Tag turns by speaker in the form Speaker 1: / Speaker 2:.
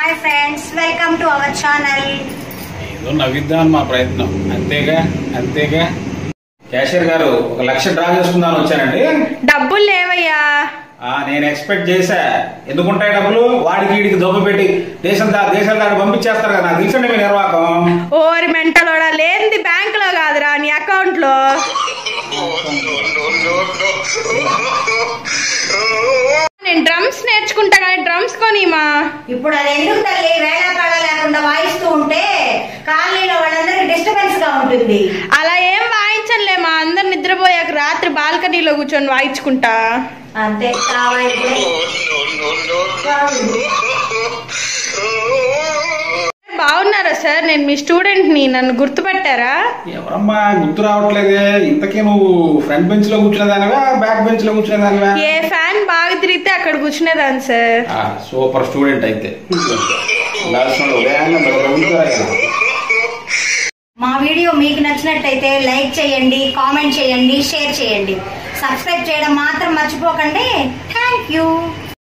Speaker 1: Hi friends welcome to our channel
Speaker 2: ఏదో నవ్విద్దామని మా ప్రయత్నం అంతేగా అంతేగా క్యాషియర్ గారు ఒక లక్ష డ్రా చేసుకుందామని వచ్చానండి
Speaker 3: డబ్బులు లేవయ్యా
Speaker 2: ఆ, నేను ఎక్స్పెక్ట్ చేశా ఎందుకుంటాయి డబ్బులు వాడికి వీడికి దొబ్బ పెట్టి దేశం దా దేశాల దాకా పంపించేస్తారు కదా నాకు తెలుసండి మీ నిర్వాహకం
Speaker 3: ఓరి మెంటలోడా లేనిది బ్యాంక్ లో కాదురా నీ అకౌంట్ లో నేను డ్రమ్స్ నేర్చుకుంటా కానీ డ్రమ్స్ కొనిమా
Speaker 1: ఇప్పుడు అది ఎందుకు తల్లి వేళ పాడ లేకుండా వాయిస్తూ ఉంటే కాలనీలో వాళ్ళందరికి డిస్టర్బెన్స్ గా ఉంటుంది
Speaker 3: అలా ఏం వాయించనులేమా అందరు నిద్రపోయాక రాత్రి బాల్కనీలో కూర్చొని వాయించుకుంటా
Speaker 1: అంతే కావాలి
Speaker 3: బాగున్నారా సార్ నేను మీ స్టూడెంట్ ని నన్ను గుర్తుపట్టారా
Speaker 2: ఎవరమ్మా గుర్తు రావట్లేదే ఇంతకీ నువ్వు ఫ్రంట్ బెంచ్ లో కూర్చునేదానివా బ్యాక్ బెంచ్ లో కూర్చునేదానివా
Speaker 3: ఏ ఫ్యాన్ బాగా తిరిగితే అక్కడ కూర్చునేదాన్ని సార్
Speaker 2: ఆ, సూపర్ స్టూడెంట్ అయితే ఉండాల్సిన ఉదయాన్నే భలే ఉంటారు కదా.
Speaker 1: మా వీడియో మీకు నచ్చినట్టయితే లైక్ చేయండి కామెంట్ చేయండి షేర్ చేయండి సబ్స్క్రైబ్ చేయడం మాత్రం మర్చిపోకండి థ్యాంక్ యూ